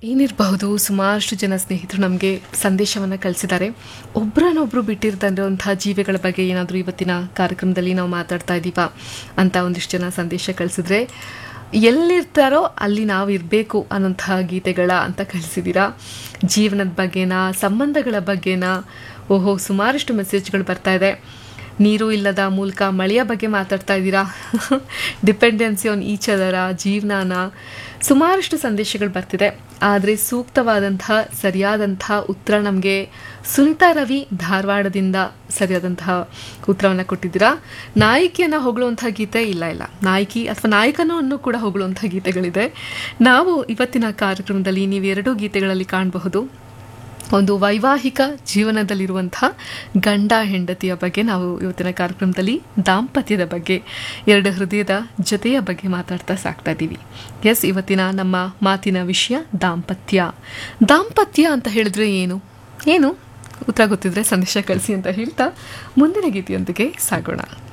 ಏನಿರಬಹುದು ಸುಮಾರಷ್ಟು ಜನ ಸ್ನೇಹಿತರು ನಮಗೆ ಸಂದೇಶವನ್ನು ಕಳಿಸಿದ್ದಾರೆ ಒಬ್ಬರನ್ನೊಬ್ಬರು ಬಿಟ್ಟಿರ್ತಂಥ ಜೀವಿಗಳ ಬಗ್ಗೆ ಏನಾದರೂ ಇವತ್ತಿನ ಕಾರ್ಯಕ್ರಮದಲ್ಲಿ ನಾವು ಮಾತಾಡ್ತಾ ಇದ್ದೀವಾ ಅಂತ ಒಂದಿಷ್ಟು ಜನ ಸಂದೇಶ ಕಳಿಸಿದ್ರೆ ಎಲ್ಲಿರ್ತಾರೋ ಅಲ್ಲಿ ನಾವು ಇರಬೇಕು ಅನ್ನೋಂತಹ ಗೀತೆಗಳ ಅಂತ ಕಳಿಸಿದ್ದೀರಾ ಜೀವನದ ಬಗ್ಗೆನಾ ಸಂಬಂಧಗಳ ಬಗ್ಗೆನಾ ಓಹೋ ಸುಮಾರಷ್ಟು ಮೆಸೇಜ್ಗಳು ಬರ್ತಾ ಇದೆ ನೀರು ಇಲ್ಲದ ಮೂಲಕ ಮಳೆಯ ಬಗ್ಗೆ ಮಾತಾಡ್ತಾ ಇದ್ದೀರಾ ಡಿಪೆಂಡೆನ್ಸಿ ಆನ್ ಈಚ್ ಅದರ ಜೀವನಾನ ಸುಮಾರಷ್ಟು ಸಂದೇಶಗಳು ಬರ್ತಿದೆ ಆದರೆ ಸೂಕ್ತವಾದಂತಹ ಸರಿಯಾದಂತಹ ಉತ್ತರ ನಮಗೆ ಸುನಿತಾ ರವಿ ಧಾರವಾಡದಿಂದ ಸರಿಯಾದಂತಹ ಉತ್ತರವನ್ನು ಕೊಟ್ಟಿದ್ದೀರಾ ನಾಯಕಿಯನ್ನು ಹೊಗಳುವಂತಹ ಗೀತೆ ಇಲ್ಲ ಇಲ್ಲ ನಾಯಕಿ ಅಥವಾ ನಾಯಕನನ್ನು ಕೂಡ ಹೊಗಳುವಂತಹ ಗೀತೆಗಳಿದೆ ನಾವು ಇವತ್ತಿನ ಕಾರ್ಯಕ್ರಮದಲ್ಲಿ ನೀವು ಎರಡೂ ಗೀತೆಗಳಲ್ಲಿ ಕಾಣಬಹುದು ಒಂದು ವೈವಾಹಿಕ ಜೀವನದಲ್ಲಿರುವಂತಹ ಗಂಡ ಹೆಂಡತಿಯ ಬಗ್ಗೆ ನಾವು ಇವತ್ತಿನ ಕಾರ್ಯಕ್ರಮದಲ್ಲಿ ದಾಂಪತ್ಯದ ಬಗ್ಗೆ ಎರಡು ಹೃದಯದ ಜೊತೆಯ ಬಗ್ಗೆ ಮಾತಾಡ್ತಾ ಸಾಕ್ತಾ ಇದ್ದೀವಿ ಎಸ್ ಇವತ್ತಿನ ನಮ್ಮ ಮಾತಿನ ವಿಷಯ ದಾಂಪತ್ಯ ದಾಂಪತ್ಯ ಅಂತ ಹೇಳಿದ್ರೆ ಏನು ಏನು ಉತ್ತರ ಗೊತ್ತಿದ್ರೆ ಸಂದೇಶ ಕಳಿಸಿ ಅಂತ ಹೇಳ್ತಾ ಮುಂದಿನ ಗೀತೆಯೊಂದಿಗೆ ಸಾಗೋಣ